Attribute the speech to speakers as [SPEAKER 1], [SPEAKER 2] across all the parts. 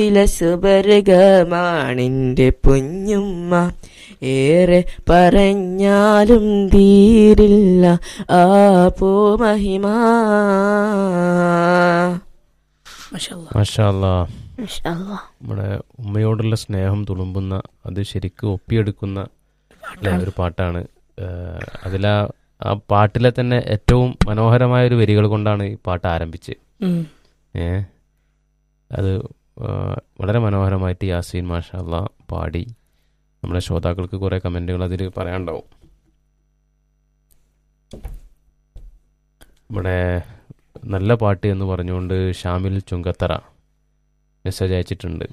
[SPEAKER 1] സുബർഗമാണിൻ്റെ കുഞ്ഞുമ്മ ഏറെ പറഞ്ഞാലും തീരില്ല ആ പൂമഹിമ
[SPEAKER 2] മാഷാല്ലാ നമ്മുടെ ഉമ്മയോടുള്ള സ്നേഹം തുളുമ്പുന്ന അത് ശരിക്കും ഒപ്പിയെടുക്കുന്ന അല്ലേ, ഒരു പാട്ടാണ് ഏഹ് അതിലാ ആ പാട്ടിലെ തന്നെ ഏറ്റവും മനോഹരമായ ഒരു വരികൾ കൊണ്ടാണ് ഈ പാട്ട് ആരംഭിച്ച് ഏ അത് ആ, വളരെ മനോഹരമായിട്ട് യാസീൻ മാഷാല്ല പാടി നമ്മുടെ ശ്രോതാക്കൾക്ക് കുറേ കമൻറ്റുകൾ അതിൽ പറയാനുണ്ടാവും നമ്മുടെ നല്ല പാട്ട് എന്ന് പറഞ്ഞുകൊണ്ട് ഷാമിൽ ചുങ്കത്തറ മെസ്സേജ് അയച്ചിട്ടുണ്ട്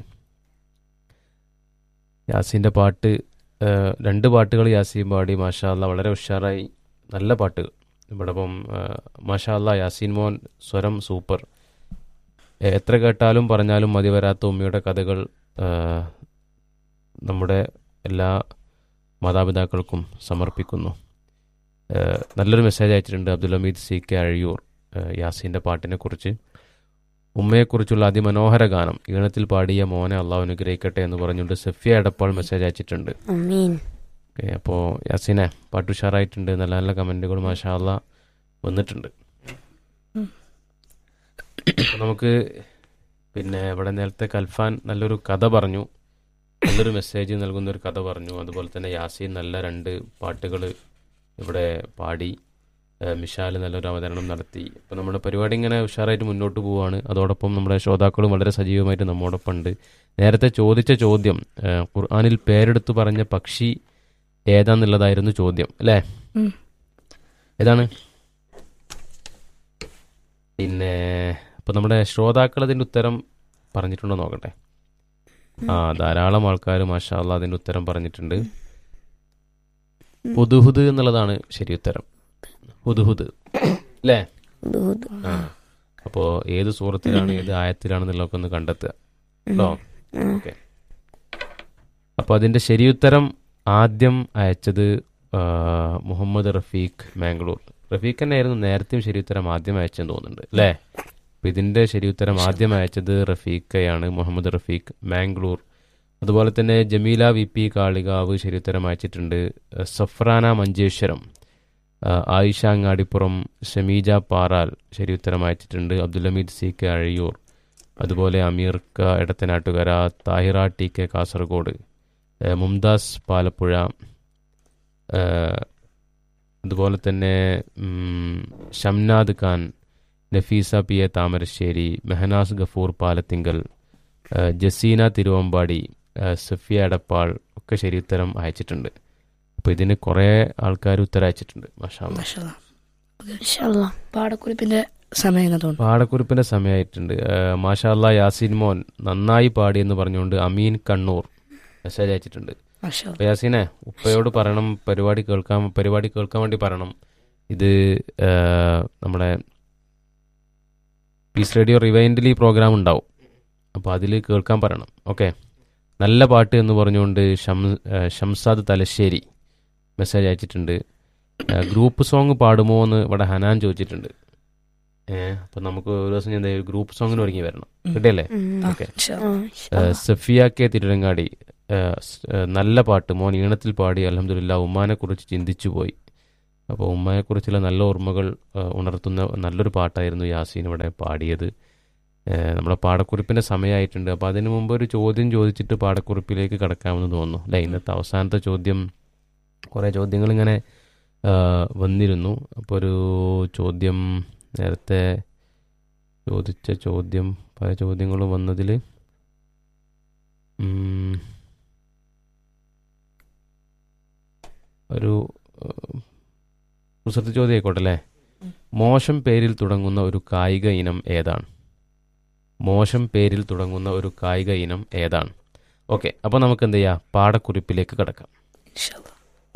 [SPEAKER 2] യാസീൻ്റെ പാട്ട് ആ, രണ്ട് പാട്ടുകൾ യാസീൻ പാടി മാഷാല്ല വളരെ ഉഷാറായി നല്ല പാട്ടുകൾ ഇവിടെ ഇപ്പം മാഷാല്ല യാസീൻ മോൻ സ്വരം സൂപ്പർ എ- എത്ര കേട്ടാലും പറഞ്ഞാലും മതി വരാത്ത ഉമ്മയുടെ കഥകൾ ആ, നമ്മുടെ എല്ലാ മാതാപിതാക്കൾക്കും സമർപ്പിക്കുന്നു ആ, നല്ലൊരു മെസ്സേജ് അയച്ചിട്ടുണ്ട് അബ്ദുൽ ഹമീദ് സി കെ അഴിയൂർ ആ, യാസീൻ്റെ പാട്ടിനെ കുറിച്ച് ഉമ്മയെക്കുറിച്ചുള്ള അതിമനോഹര ഗാനം ഈണത്തിൽ പാടിയ മോനെ അള്ളാഹു അനുഗ്രഹിക്കട്ടെ എന്ന് പറഞ്ഞുകൊണ്ട് സഫിയ എടപ്പാൾ മെസ്സേജ് അയച്ചിട്ടുണ്ട്
[SPEAKER 3] അമീൻ
[SPEAKER 2] ഓക്കെ അപ്പോൾ യാസീനെ പാട്ട് ഉഷാറായിട്ടുണ്ട് നല്ല നല്ല കമൻറ്റുകൾ മാഷാ അള്ളാ വന്നിട്ടുണ്ട് അപ്പൊ നമുക്ക് പിന്നെ ഇവിടെ നേരത്തെ കൽഫാൻ നല്ലൊരു കഥ പറഞ്ഞു നല്ലൊരു മെസ്സേജ് നൽകുന്ന ഒരു കഥ പറഞ്ഞു അതുപോലെ തന്നെ യാസീൻ നല്ല രണ്ട് പാട്ടുകൾ ഇവിടെ പാടി ഏഹ് മിഷാൽ നല്ലൊരു അവതരണം നടത്തി അപ്പോൾ നമ്മുടെ പരിപാടി ഇങ്ങനെ ഉഷാറായിട്ട് മുന്നോട്ട് പോവുകയാണ് അതോടൊപ്പം നമ്മുടെ ശ്രോതാക്കളും വളരെ സജീവമായിട്ട് നമ്മോടൊപ്പം ഉണ്ട് നേരത്തെ ചോദിച്ച ചോദ്യം ഏഹ് ഖുർആനിൽ പേരെടുത്ത് പറഞ്ഞ പക്ഷി ഏതാന്നുള്ളതായിരുന്നു ചോദ്യം അല്ലേ
[SPEAKER 3] ഉം.
[SPEAKER 2] ഏതാണ് പിന്നെ ഇപ്പൊ നമ്മുടെ ശ്രോതാക്കൾ അതിന്റെ ഉത്തരം പറഞ്ഞിട്ടുണ്ടോ നോക്കട്ടെ ആ ധാരാളം ആൾക്കാർ മാഷാല്ല അതിന്റെ ഉത്തരം പറഞ്ഞിട്ടുണ്ട് ഹുദുഹുദ് എന്നുള്ളതാണ് ശരി ഉത്തരം ഹുദുഹുദ് അല്ലേ ആ അപ്പോ ഏത് സൂറത്തിലാണ് ഏത് ആയത്തിലാണെന്നുള്ളതൊക്കെ ഒന്ന് കണ്ടെത്തുക കേട്ടോ ഓക്കെ അപ്പൊ അതിന്റെ ശരിയുത്തരം ആദ്യം അയച്ചത് ആ, മുഹമ്മദ് റഫീഖ് മാംഗ്ലൂർ റഫീഖ് തന്നെയായിരുന്നു നേരത്തെയും ശരിയുത്തരം ആദ്യം അയച്ചെന്ന് തോന്നുന്നുണ്ട് അല്ലേ അപ്പൊ ഇതിന്റെ ശരിയുത്തരം ആദ്യം അയച്ചത് റഫീഖയാണ് മുഹമ്മദ് റഫീഖ് മാംഗ്ലൂർ അതുപോലെ തന്നെ ജമീല വി പി കാളികാവ് ശരിയുത്തരം അയച്ചിട്ടുണ്ട് ആ, സഫ്രാന മഞ്ചേശ്വരം ആ, ആയിഷ അങ്ങാടിപ്പുറം ഷമീജ പാറാൽ ശരിയുത്തരം അയച്ചിട്ടുണ്ട് അബ്ദുൽ ഹമീദ് സി കെ അഴിയൂർ അതുപോലെ Ameer K Edathanattukara Thahira T K Kasaragod ഏ, മുംതാസ് പാലപ്പുഴ ഏ, അതുപോലെ തന്നെ ഉം, ഷംനാദ് ഖാൻ നഫീസ പി എ താമരശ്ശേരി മെഹനാസ് ഗഫൂർ പാലത്തിങ്കൽ ഏ, ജസീന തിരുവമ്പാടി ഏ, സഫിയ എടപ്പാൾ ഒക്കെ ശരി ഉത്തരം അയച്ചിട്ടുണ്ട് അപ്പോൾ ഇതിന് കുറേ ആൾക്കാർ ഉത്തരം അയച്ചിട്ടുണ്ട് മാഷാ അല്ലാ.
[SPEAKER 3] ഇൻഷാല്ലാ. പാടക്കുറിപ്പിന്റെ സമയം തോന്നുന്നു
[SPEAKER 2] പാടക്കുറിപ്പിന്റെ സമയമായിട്ടുണ്ട് മാഷാ അല്ലാ യാസീൻ മോൻ നന്നായി പാടി എന്ന് പറഞ്ഞുകൊണ്ട് അമീൻ കണ്ണൂർ മെസ്സേജ് അയച്ചിട്ടുണ്ട്
[SPEAKER 3] മാഷാ
[SPEAKER 2] അപ്പൊ യാസീനെ ഉപ്പയോട് പറയണം പരിപാടി കേൾക്കാൻ പരിപാടി കേൾക്കാൻ വേണ്ടി പറയണം ഇത് ആ, നമ്മുടെ പീസ് റേഡിയോ റിവൈൻഡിൽ ഈ പ്രോഗ്രാം ഉണ്ടാവും അപ്പോൾ അതിൽ കേൾക്കാൻ പറയണം ഓക്കെ നല്ല പാട്ട് എന്ന് പറഞ്ഞുകൊണ്ട് ഷം ആ, ഷംസാദ് തലശ്ശേരി മെസ്സേജ് അയച്ചിട്ടുണ്ട് ആ, ഗ്രൂപ്പ് സോങ് പാടുമോ എന്ന് ഇവിടെ ഹനാൻ ചോദിച്ചിട്ടുണ്ട് ഏഹ് അപ്പം നമുക്ക് ഒരു ദിവസം ഞാൻ ദേ ഗ്രൂപ്പ് സോങ്ങിന് ഒരുങ്ങി വരണം കിട്ടിയല്ലേ ഓക്കെ ഏഹ് സഫിയ കെ തിരുരങ്ങാടി ഏഹ് സ്- ഏഹ് നല്ല പാട്ട് മോൻ ഈണത്തിൽ പാടി അലഹമില്ല ഉമ്മാനെ കുറിച്ച് ചിന്തിച്ചു പോയി അപ്പോൾ ഉമ്മയെക്കുറിച്ചുള്ള നല്ല ഓർമ്മകൾ ഏഹ് ഉണർത്തുന്ന നല്ലൊരു പാട്ടായിരുന്നു യാസീൻ ഇവിടെ പാടിയത് ഏഹ് നമ്മുടെ പാടക്കുറിപ്പിൻ്റെ സമയമായിട്ടുണ്ട് അപ്പോൾ അതിന് മുമ്പ് ഒരു ചോദ്യം ചോദിച്ചിട്ട് പാടക്കുറിപ്പിലേക്ക് കടക്കാമെന്ന് തോന്നുന്നു അല്ലേ ഇന്നത്തെ അവസാനത്തെ ചോദ്യം കുറേ ചോദ്യങ്ങൾ ഇങ്ങനെ ഏഹ് വന്നിരുന്നു അപ്പോൾ ഒരു ചോദ്യം നേരത്തെ ചോദിച്ച ചോദ്യം പല ചോദ്യങ്ങളും വന്നതിൽ ഉം, ഒരു ഏഹ്, കുസൃതി ചോദ്യം ആയിക്കോട്ടെ അല്ലേ മോശം പേരിൽ തുടങ്ങുന്ന ഒരു കായിക ഇനം ഏതാണ് മോശം പേരിൽ തുടങ്ങുന്ന ഒരു കായിക ഇനം ഏതാണ് ഓക്കെ അപ്പോൾ നമുക്ക് എന്ത് ചെയ്യാം പാടക്കുറിപ്പിലേക്ക് കിടക്കാം
[SPEAKER 3] ഇൻഷാല്ലാ.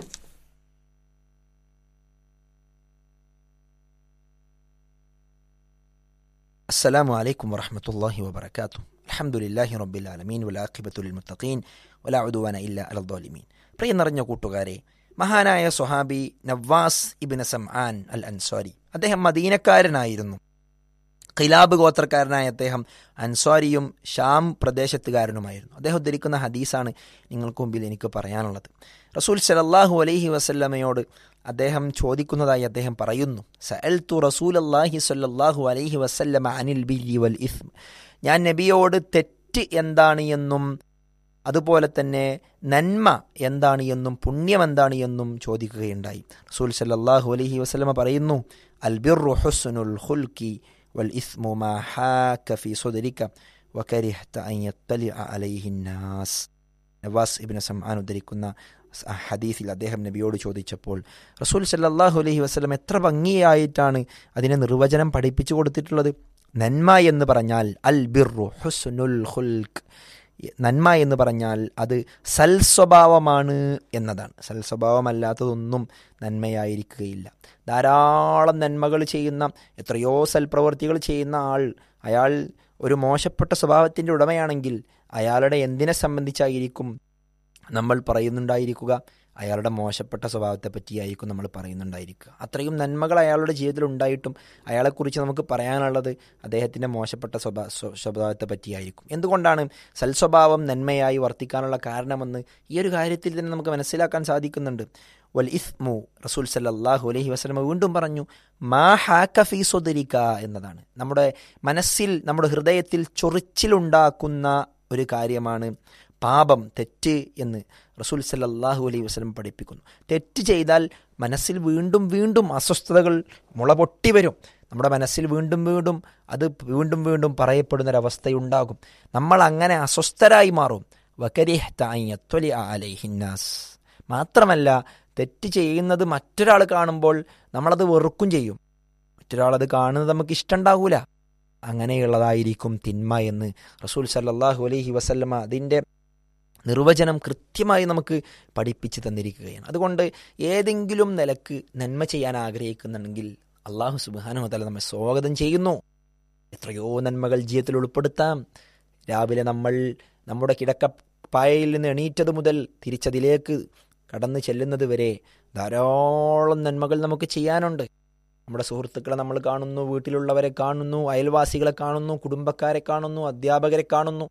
[SPEAKER 4] السلام عليكم ورحمة الله وبركاته الحمد لله رب العالمين والعاقبة للمتقين ولا عدوان إلا على الظالمين പ്രിയ നിറഞ്ഞ കൂട്ടുകാരെ മഹാനായ സ്വഹാബി നവാസ് ഇബിന് സംആൻ അൽ അൻസാരി അദ്ദേഹം മദീനക്കാരനായിരുന്നു ഖിലാബ് ഗോത്രക്കാരനായ അദ്ദേഹം അൻസ്വാരിയും ഷാം പ്രദേശത്തുകാരനുമായിരുന്നു അദ്ദേഹം ഉദ്ധരിക്കുന്ന ഹദീസാണ് നിങ്ങൾക്ക് മുമ്പിൽ എനിക്ക് പറയാനുള്ളത് റസൂൽ സലല്ലാഹു അലൈഹി വസല്ലമയോട് അദ്ദേഹം ചോദിക്കുന്നതായി അദ്ദേഹം പറയുന്നു സഅൽ തു റസൂൽ അള്ളാഹി സല്ലാഹു അലൈഹി വസല്ലമ അനിൽ ബില്ലി വൽ ഇസ്ം ഞാൻ നബിയോട് തെറ്റ് എന്താണ് എന്നും അതുപോലെ തന്നെ നന്മ എന്താണ് എന്നും പുണ്യം എന്താണ് എന്നും ചോദിക്കുകയുണ്ടായി റസൂൽ സല്ലല്ലാഹു അലൈഹി വസല്ലമ പറയുന്നു അൽ ബിർറു ഹുസ്നുൽ ഖുൽക്കി വൽ ഇസ്മു മാ ഹാക ഫി സുദ്രിക വകരിഹ്ത അൻ യത്തലിഅ അലൈഹി നാസ് നവാസ് ഇബ്നു സംആൻ ഉദ്ധരിക്കുന്ന സ് ഹദീസിൽ അദ്ദേഹം നബിയോട് ചോദിച്ചപ്പോൾ റസൂൽ സല്ലല്ലാഹു അലൈഹി വസല്ലം എത്ര ഭംഗിയായിട്ടാണ് അതിനെ നിർവചനം പഠിപ്പിച്ചു കൊടുത്തിട്ടുള്ളത് നന്മ എന്ന് പറഞ്ഞാൽ അൽ ബിർറു ഹുസ്നുൽ ഖുൽക്ക് നന്മ എന്ന് പറഞ്ഞാൽ അത് സൽസ്വഭാവമാണ് എന്നതാണ് സൽസ്വഭാവമല്ലാത്തതൊന്നും നന്മയായിരിക്കുകയില്ല ധാരാളം നന്മകൾ ചെയ്യുന്ന എത്രയോ സൽപ്രവർത്തികൾ ചെയ്യുന്ന ആൾ അയാൾ ഒരു മോശപ്പെട്ട സ്വഭാവത്തിൻ്റെ ഉടമയാണെങ്കിൽ അയാളുടെ എന്തിനെ സംബന്ധിച്ചായിരിക്കും നമ്മൾ പറയുന്നുണ്ടായിരിക്കുക അയാളുടെ മോശപ്പെട്ട സ്വഭാവത്തെ പറ്റിയായിരിക്കും നമ്മൾ പറയുന്നുണ്ടായിരിക്കുക അത്രയും നന്മകൾ അയാളുടെ ജീവിതത്തിൽ ഉണ്ടായിട്ടും അയാളെക്കുറിച്ച് നമുക്ക് പറയാനുള്ളത് അദ്ദേഹത്തിൻ്റെ മോശപ്പെട്ട സ്വഭാ സ്വ- സ്വഭാവത്തെ പറ്റിയായിരിക്കും എന്തുകൊണ്ടാണ് സൽസ്വഭാവം നന്മയായി വർത്തിക്കാനുള്ള കാരണമെന്ന് ഈ ഒരു കാര്യത്തിൽ തന്നെ നമുക്ക് മനസ്സിലാക്കാൻ സാധിക്കുന്നുണ്ട് വൽ ഇസ്മു റസൂൽ സല്ലല്ലാഹു അലൈഹി വസല്ലമ വീണ്ടും പറഞ്ഞു മാ ഹാക ഫീ സുദരിക എന്നതാണ് നമ്മുടെ മനസ്സിൽ നമ്മുടെ ഹൃദയത്തിൽ ചൊറിച്ചിലുണ്ടാക്കുന്ന ഒരു കാര്യമാണ് പാപം തെറ്റ് എന്ന് റസൂൽ സല്ലല്ലാഹു അലൈഹി വസല്ലം പഠിപ്പിക്കുന്നു തെറ്റ് ചെയ്താൽ മനസ്സിൽ വീണ്ടും വീണ്ടും അസ്വസ്ഥതകൾ മുള പൊട്ടി വരും നമ്മുടെ മനസ്സിൽ വീണ്ടും വീണ്ടും അത് വീണ്ടും വീണ്ടും പറയപ്പെടുന്നൊരവസ്ഥയുണ്ടാകും നമ്മൾ അങ്ങനെ അസ്വസ്ഥരായി മാറും വകരിഹ്ത അൻ യത്വലിഅ അലൈഹിന്നാസ് മാത്രമല്ല തെറ്റ് ചെയ്യുന്നത് മറ്റൊരാൾ കാണുമ്പോൾ നമ്മളത് വെറുക്കും ചെയ്യും മറ്റൊരാളത് കാണുന്നത് നമുക്ക് ഇഷ്ടമുണ്ടാകൂല അങ്ങനെയുള്ളതായിരിക്കും തിന്മ എന്ന് റസൂൽ സല്ലല്ലാഹു അലൈഹി വസല്ലമ അതിൻ്റെ നിർവചനം കൃത്യമായി നമുക്ക് പഠിപ്പിച്ചു തന്നിരിക്കുകയാണ് അതുകൊണ്ട് ഏതെങ്കിലും നിലക്ക് നന്മ ചെയ്യാൻ ആഗ്രഹിക്കുന്നുണ്ടെങ്കിൽ അള്ളാഹു സുബാനുഹതല നമ്മെ സ്വാഗതം ചെയ്യുന്നു എത്രയോ നന്മകൾ ജീവിതത്തിൽ ഉൾപ്പെടുത്താം രാവിലെ നമ്മൾ നമ്മുടെ കിടക്കപ്പായയിൽ നിന്ന് എണീറ്റത് മുതൽ തിരിച്ചതിലേക്ക് കടന്നു ചെല്ലുന്നത് വരെ ധാരാളം നന്മകൾ നമുക്ക് ചെയ്യാനുണ്ട് നമ്മുടെ സുഹൃത്തുക്കളെ നമ്മൾ കാണുന്നു വീട്ടിലുള്ളവരെ കാണുന്നു അയൽവാസികളെ കാണുന്നു കുടുംബക്കാരെ കാണുന്നു അധ്യാപകരെ കാണുന്നു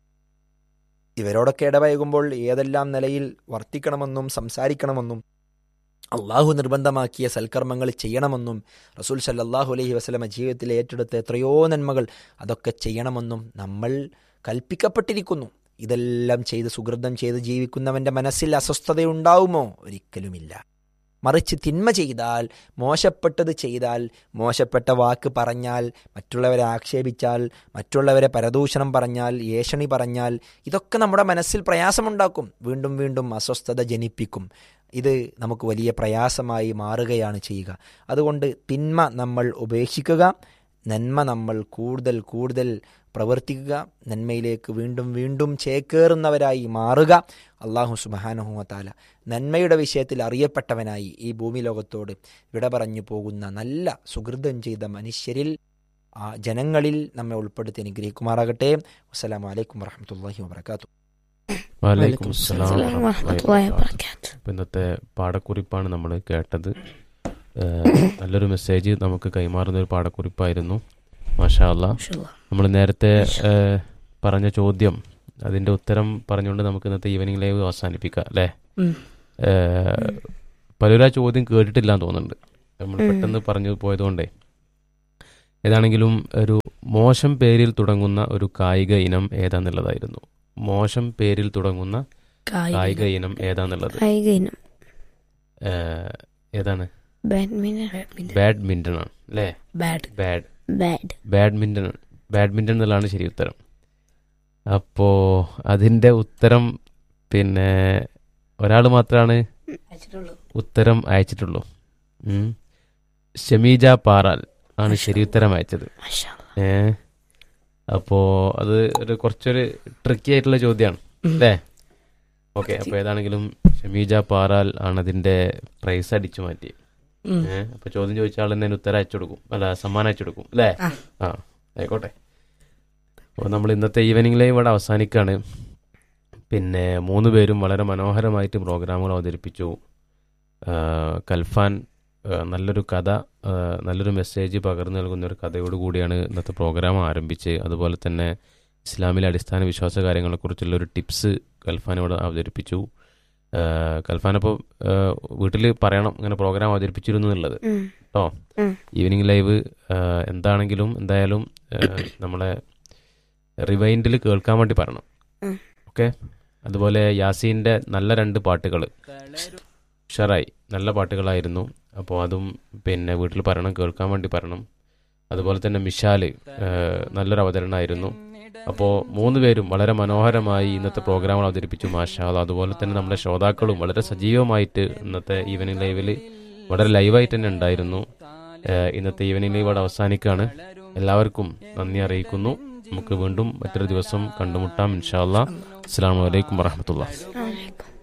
[SPEAKER 4] ഇവരോടൊക്കെ ഇടപഴകുമ്പോൾ ഏതെല്ലാം നിലയിൽ വർത്തിക്കണമെന്നും സംസാരിക്കണമെന്നും അള്ളാഹു നിർബന്ധമാക്കിയ സൽക്കർമ്മങ്ങൾ ചെയ്യണമെന്നും റസൂൽ സല്ലല്ലാഹു അലൈഹി വസല്ലമ ജീവിതത്തിൽ ഏറ്റെടുത്ത എത്രയോ നന്മകൾ അതൊക്കെ ചെയ്യണമെന്നും നമ്മൾ കൽപ്പിക്കപ്പെട്ടിരിക്കുന്നു ഇതെല്ലാം ചെയ്ത് സുഹൃതം ചെയ്ത് ജീവിക്കുന്നവന്റെ മനസ്സിൽ അസ്വസ്ഥതയുണ്ടാവുമോ ഒരിക്കലുമില്ല മറിച്ച് തിന്മ ചെയ്താൽ മോശപ്പെട്ടത് ചെയ്താൽ മോശപ്പെട്ട വാക്ക് പറഞ്ഞാൽ മറ്റുള്ളവരെ ആക്ഷേപിച്ചാൽ മറ്റുള്ളവരെ പരദൂഷണം പറഞ്ഞാൽ ഏഷണി പറഞ്ഞാൽ ഇതൊക്കെ നമ്മുടെ മനസ്സിൽ പ്രയാസമുണ്ടാക്കും വീണ്ടും വീണ്ടും അസ്വസ്ഥത ജനിപ്പിക്കും ഇത് നമുക്ക് വലിയ പ്രയാസമായി മാറുകയാണ് ചെയ്യുക അതുകൊണ്ട് തിന്മ നമ്മൾ ഉപേക്ഷിക്കുക നന്മ നമ്മൾ കൂടുതൽ കൂടുതൽ പ്രവർത്തിക്കുക നന്മയിലേക്ക് വീണ്ടും വീണ്ടും ചേക്കേറുന്നവരായി മാറുക അള്ളാഹു സുബാനഹുവത്താല നന്മയുടെ വിഷയത്തിൽ അറിയപ്പെട്ടവനായി ഈ ഭൂമി ലോകത്തോട് വിട പറഞ്ഞു പോകുന്ന നല്ല സുഹൃതം ചെയ്ത മനുഷ്യരിൽ ആ ജനങ്ങളിൽ നമ്മെ ഉൾപ്പെടുത്തി അനുഗ്രഹിക്കുമാറാകട്ടെ അസ്സലാമു അലൈക്കും വറഹമത്തല്ലാഹി വാബർക്കാത്തു
[SPEAKER 2] വലൈക്കും അസ്സലാം
[SPEAKER 3] അസ്സലാമു വറഹ്മത്തുള്ളാഹി വബറകാതുഹു.
[SPEAKER 2] അപ്പോൾ ഇന്നത്തെ പാഠക്കുറിപ്പാണ് നമ്മൾ കേട്ടത് ഏഹ് നല്ലൊരു മെസ്സേജ് നമുക്ക് കൈമാറുന്ന ഒരു പാഠക്കുറിപ്പായിരുന്നു മാഷാ അല്ലാ
[SPEAKER 3] ഇൻഷാല്ലാ.
[SPEAKER 2] നമ്മൾ നേരത്തെ ഏഹ്, പറഞ്ഞ ചോദ്യം അതിന്റെ ഉത്തരം പറഞ്ഞുകൊണ്ട് നമുക്ക് ഇന്നത്തെ ഈവനിങ് ലൈവ് അവസാനിപ്പിക്കാം അല്ലേ
[SPEAKER 3] ഉം.
[SPEAKER 2] ഏഹ്, പലരും ആ ചോദ്യം കേട്ടിട്ടില്ല എന്ന് തോന്നുന്നുണ്ട് നമ്മൾ
[SPEAKER 3] ഉം.
[SPEAKER 2] പെട്ടെന്ന് പറഞ്ഞു പോയതുകൊണ്ടേ ഏതാണെങ്കിലും ഒരു മോശം പേരിൽ തുടങ്ങുന്ന ഒരു കായിക ഇനം ഏതാന്നുള്ളതായിരുന്നു മോശം പേരിൽ തുടങ്ങുന്ന കായിക
[SPEAKER 3] കായിക
[SPEAKER 2] ഇനം ഏതാന്നുള്ളത്
[SPEAKER 5] കായിക ഇനം
[SPEAKER 2] ഏഹ്, ഏതാണ്
[SPEAKER 5] ബാഡ്മിന്റൺ
[SPEAKER 2] ബാഡ്മിന്റൺ ആണ് അല്ലേ
[SPEAKER 3] bad
[SPEAKER 2] bad
[SPEAKER 5] bad
[SPEAKER 2] badminton badminton എന്നുള്ളതാണ് ശരി ഉത്തരം അപ്പോ അതിന്റെ ഉത്തരം പിന്നെ ഒരാൾ മാത്രമാണ് ഉത്തരം അയച്ചിട്ടുള്ളൂ ഉം. ഷമീജ പാറാൽ ആണ് ശരി ഉത്തരം അയച്ചത്
[SPEAKER 5] മാഷാ
[SPEAKER 2] ഏ അപ്പോ അത് ഒരു കുറച്ചൊരു ട്രിക്കി ആയിട്ടുള്ള ചോദ്യമാണ് അല്ലേ ഓക്കെ അപ്പൊ ഏതാണെങ്കിലും ഷമീജ പാറാൽ ആണ് അതിന്റെ പ്രൈസ് അടിച്ചു മാറ്റി
[SPEAKER 3] ഉം.
[SPEAKER 2] ഏ അപ്പൊ ചോദ്യം ചോദിച്ച ആൾ തന്നെ അതിന് ഉത്തരം അയച്ചു കൊടുക്കും അല്ല സമ്മാനം അയച്ചു കൊടുക്കും അല്ലേ
[SPEAKER 3] ആ.
[SPEAKER 2] ആ ആയിക്കോട്ടെ അപ്പോൾ നമ്മൾ ഇന്നത്തെ ഈവനിങ് ലൈവ് ഇവിടെ അവസാനിക്കുകയാണ് പിന്നെ മൂന്ന് പേരും വളരെ മനോഹരമായിട്ട് പ്രോഗ്രാമുകൾ അവതരിപ്പിച്ചു ആ, കൽഫാൻ ഏഹ്, നല്ലൊരു കഥ ഏഹ്, നല്ലൊരു മെസ്സേജ് പകർന്നു നൽകുന്ന ഒരു കഥയോട് കൂടിയാണ് ഇന്നത്തെ പ്രോഗ്രാം ആരംഭിച്ച് അതുപോലെ തന്നെ ഇസ്ലാമിലെ അടിസ്ഥാന വിശ്വാസ കാര്യങ്ങളെക്കുറിച്ചുള്ള ഒരു ടിപ്സ് കൽഫാനോട് അവതരിപ്പിച്ചു ഏഹ്, കൽഫാൻ അപ്പോൾ വീട്ടിൽ പറയണം ഇങ്ങനെ പ്രോഗ്രാം അവതരിപ്പിച്ചിരുന്നു എന്നുള്ളത്
[SPEAKER 5] ഉം.
[SPEAKER 2] കേട്ടോ
[SPEAKER 5] ഉം.
[SPEAKER 2] ഈവനിങ് ലൈവ് ഏഹ്, എന്താണെങ്കിലും എന്തായാലും ഏഹ്, നമ്മളെ റിവൈൻഡിൽ കേൾക്കാൻ വേണ്ടി പറയണം
[SPEAKER 5] ഉം.
[SPEAKER 2] ഓക്കെ അതുപോലെ യാസീൻ്റെ നല്ല രണ്ട് പാട്ടുകൾ ഉഷാറായി നല്ല പാട്ടുകളായിരുന്നു അപ്പോൾ അതും പിന്നെ വീട്ടിൽ പറയണം കേൾക്കാൻ വേണ്ടി പറയണം അതുപോലെ തന്നെ മിഷാല് ഏഹ്, നല്ലൊരു അവതരണമായിരുന്നു അപ്പോൾ മൂന്ന് പേരും വളരെ മനോഹരമായി ഇന്നത്തെ പ്രോഗ്രാമുകൾ അവതരിപ്പിച്ചു മാഷാൽ അതുപോലെ തന്നെ നമ്മുടെ ശ്രോതാക്കളും വളരെ സജീവമായിട്ട് ഇന്നത്തെ ഈവനിങ് ലൈവിൽ വളരെ ലൈവായിട്ട് തന്നെ ഉണ്ടായിരുന്നു ഏഹ്, ഇന്നത്തെ ഈവനിങ് ലൈവ് അവിടെ അവസാനിക്കുകയാണ് എല്ലാവർക്കും നന്ദി അറിയിക്കുന്നു നമുക്ക് വീണ്ടും മറ്റൊരു ദിവസം കണ്ടുമുട്ടാം ഇൻഷാല്ലാ അസ്സാം വലൈക്കും വറഹമത്തുള്ള
[SPEAKER 5] Assalamu alaikum.